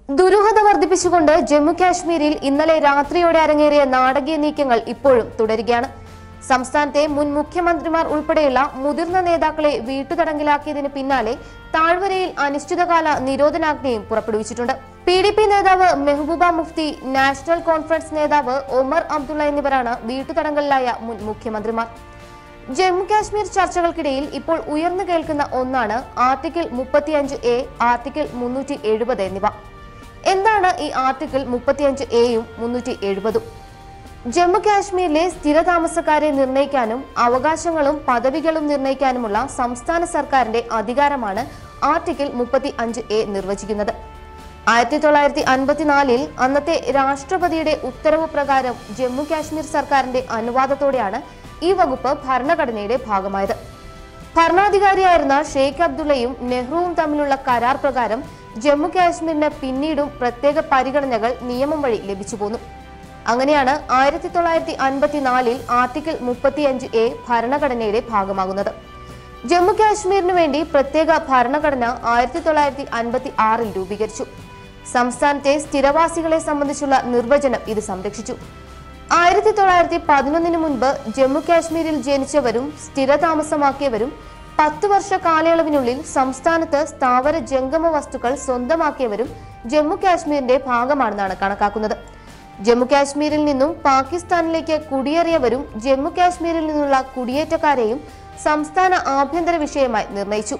ദുരൂഹത വർദ്ധിപ്പിച്ചുകൊണ്ട് ജമ്മു കാശ്മീരിൽ ഇന്നലെ രാത്രിയോടെ അരങ്ങേറിയ നാടകീയ നീക്കങ്ങൾ ഇപ്പോഴും തുടരുകയാണ് സംസ്ഥാനത്തെ മുൻ മുഖ്യമന്ത്രിമാർ ഉൾപ്പെടെയുള്ള മുതിർന്ന നേതാക്കളെ വീട്ടുതടങ്കിലാക്കിയതിന് പിന്നാലെ താഴ്വരയിൽ അനിശ്ചിതകാല നിരോധനാജ്ഞയും പുറപ്പെടുവിച്ചിട്ടുണ്ട് പി ഡി പി നേതാവ് മെഹബൂബ മുഫ്തി നാഷണൽ കോൺഫറൻസ് നേതാവ് ഒമർ അബ്ദുള്ള എന്നിവരാണ് വീട്ടുതടങ്കലിലായ മുൻ മുഖ്യമന്ത്രിമാർ ജമ്മു കാശ്മീർ ചർച്ചകൾക്കിടയിൽ ഇപ്പോൾ ഉയർന്നു കേൾക്കുന്ന ഒന്നാണ് ആർട്ടിക്കിൾ മുപ്പത്തിയഞ്ച് എ ആർട്ടിക്കിൾ മുന്നൂറ്റി എഴുപത് എന്നിവ എന്താണ് ഈ ആർട്ടിക്കിൾ മുപ്പത്തിയഞ്ച് എയും മുന്നൂറ്റി എഴുപതും ജമ്മു കാശ്മീരിലെ സ്ഥിരതാമസക്കാരെ നിർണ്ണയിക്കാനും അവകാശങ്ങളും പദവികളും നിർണ്ണയിക്കാനുമുള്ള സംസ്ഥാന സർക്കാരിന്റെ അധികാരമാണ് ആർട്ടിക്കിൾ മുപ്പത്തി അഞ്ച് എ നിർവചിക്കുന്നത് ആയിരത്തി തൊള്ളായിരത്തി അൻപത്തിനാലിൽ അന്നത്തെ രാഷ്ട്രപതിയുടെ ഉത്തരവ് പ്രകാരം ജമ്മു കാശ്മീർ സർക്കാരിന്റെ അനുവാദത്തോടെയാണ് ഈ വകുപ്പ് ഭരണഘടനയുടെ ഭാഗമായത് ഭരണാധികാരിയായിരുന്ന ഷെയ്ഖ് അബ്ദുള്ളയും നെഹ്റുവും തമ്മിലുള്ള കരാർ പ്രകാരം ജമ്മു കാശ്മീരിന് പിന്നീടും പ്രത്യേക പരിഗണനകൾ നിയമം വഴി ലഭിച്ചു പോന്നു അങ്ങനെയാണ് ആയിരത്തി തൊള്ളായിരത്തി അൻപത്തിനാലിൽ ആർട്ടിക്കിൾ മുപ്പത്തിയഞ്ച് എ ഭരണഘടനയുടെ ഭാഗമാകുന്നത് ജമ്മു കാശ്മീരിനു വേണ്ടി പ്രത്യേക ഭരണഘടന ആയിരത്തി തൊള്ളായിരത്തി അൻപത്തി ആറിൽ രൂപീകരിച്ചു സംസ്ഥാനത്തെ സ്ഥിരവാസികളെ സംബന്ധിച്ചുള്ള നിർവചനം ഇത് സംരക്ഷിച്ചു ആയിരത്തി തൊള്ളായിരത്തി പതിനൊന്നിന് മുൻപ് ജമ്മു കാശ്മീരിൽ ജനിച്ചവരും സ്ഥിരതാമസമാക്കിയവരും പത്ത് വർഷ കാലയളവിനുള്ളിൽ സംസ്ഥാനത്ത് സ്ഥാവര ജംഗമ വസ്തുക്കൾ സ്വന്തമാക്കിയവരും ജമ്മു കാശ്മീരിന്റെ ഭാഗമാണെന്നാണ് കണക്കാക്കുന്നത് ജമ്മു കാശ്മീരിൽ നിന്നും പാകിസ്ഥാനിലേക്ക് കുടിയേറിയവരും ജമ്മു കാശ്മീരിൽ നിന്നുള്ള കുടിയേറ്റക്കാരെയും സംസ്ഥാന ആഭ്യന്തര വിഷയമായി നിർണയിച്ചു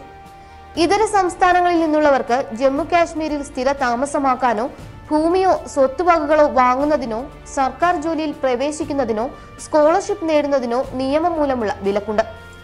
ഇതര സംസ്ഥാനങ്ങളിൽ നിന്നുള്ളവർക്ക് ജമ്മു കാശ്മീരിൽ സ്ഥിര താമസമാക്കാനോ ഭൂമിയോ സ്വത്തുവകകളോ വാങ്ങുന്നതിനോ സർക്കാർ ജോലിയിൽ പ്രവേശിക്കുന്നതിനോ സ്കോളർഷിപ്പ് നേടുന്നതിനോ നിയമം മൂലമുള്ള വിലക്കുണ്ട്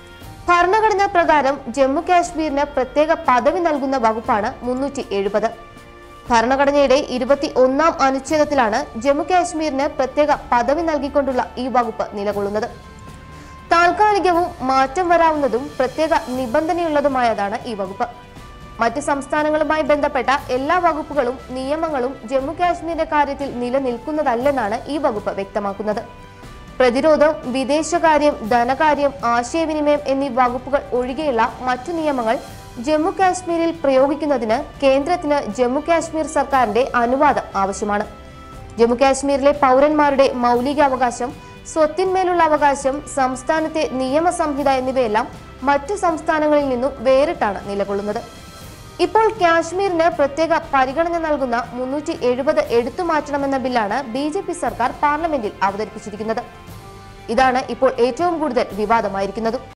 ഭരണഘടനാ പ്രകാരം ജമ്മു കാശ്മീരിന് പ്രത്യേക പദവി നൽകുന്ന വകുപ്പാണ് മുന്നൂറ്റി എഴുപത് ഭരണഘടനയുടെ ഇരുപത്തി ഒന്നാം അനുച്ഛേദത്തിലാണ് ജമ്മു കാശ്മീരിന് പ്രത്യേക പദവി നൽകിക്കൊണ്ടുള്ള ഈ വകുപ്പ് നിലകൊള്ളുന്നത് താൽക്കാലികവും മാറ്റം വരാവുന്നതും പ്രത്യേക നിബന്ധനയുള്ളതുമായതാണ് ഈ വകുപ്പ് മറ്റ് സംസ്ഥാനങ്ങളുമായി ബന്ധപ്പെട്ട എല്ലാ വകുപ്പുകളും നിയമങ്ങളും ജമ്മു കാശ്മീരിന്റെ കാര്യത്തിൽ നിലനിൽക്കുന്നതല്ലെന്നാണ് ഈ വകുപ്പ് വ്യക്തമാക്കുന്നത് പ്രതിരോധം വിദേശകാര്യം ധനകാര്യം ആശയവിനിമയം എന്നീ വകുപ്പുകൾ ഒഴികെയുള്ള മറ്റു നിയമങ്ങൾ ജമ്മു കാശ്മീരിൽ പ്രയോഗിക്കുന്നതിന് കേന്ദ്രത്തിന് ജമ്മു കാശ്മീർ സർക്കാരിന്റെ അനുവാദം ആവശ്യമാണ് ജമ്മു കാശ്മീരിലെ പൗരന്മാരുടെ മൗലികാവകാശം സ്വത്തിന്മേലുള്ള അവകാശം സംസ്ഥാനത്തെ നിയമ സംഹിത എന്നിവയെല്ലാം മറ്റു സംസ്ഥാനങ്ങളിൽ നിന്നും വേറിട്ടാണ് നിലകൊള്ളുന്നത് ഇപ്പോൾ കാശ്മീരിന് പ്രത്യേക പരിഗണന നൽകുന്ന മുന്നൂറ്റി എഴുപത് എടുത്തുമാറ്റണമെന്ന ബില്ലാണ് ബി ജെ പി സർക്കാർ പാർലമെന്റിൽ അവതരിപ്പിച്ചിരിക്കുന്നത് ഇതാണ് ഇപ്പോൾ ഏറ്റവും കൂടുതൽ വിവാദമായിരിക്കുന്നത്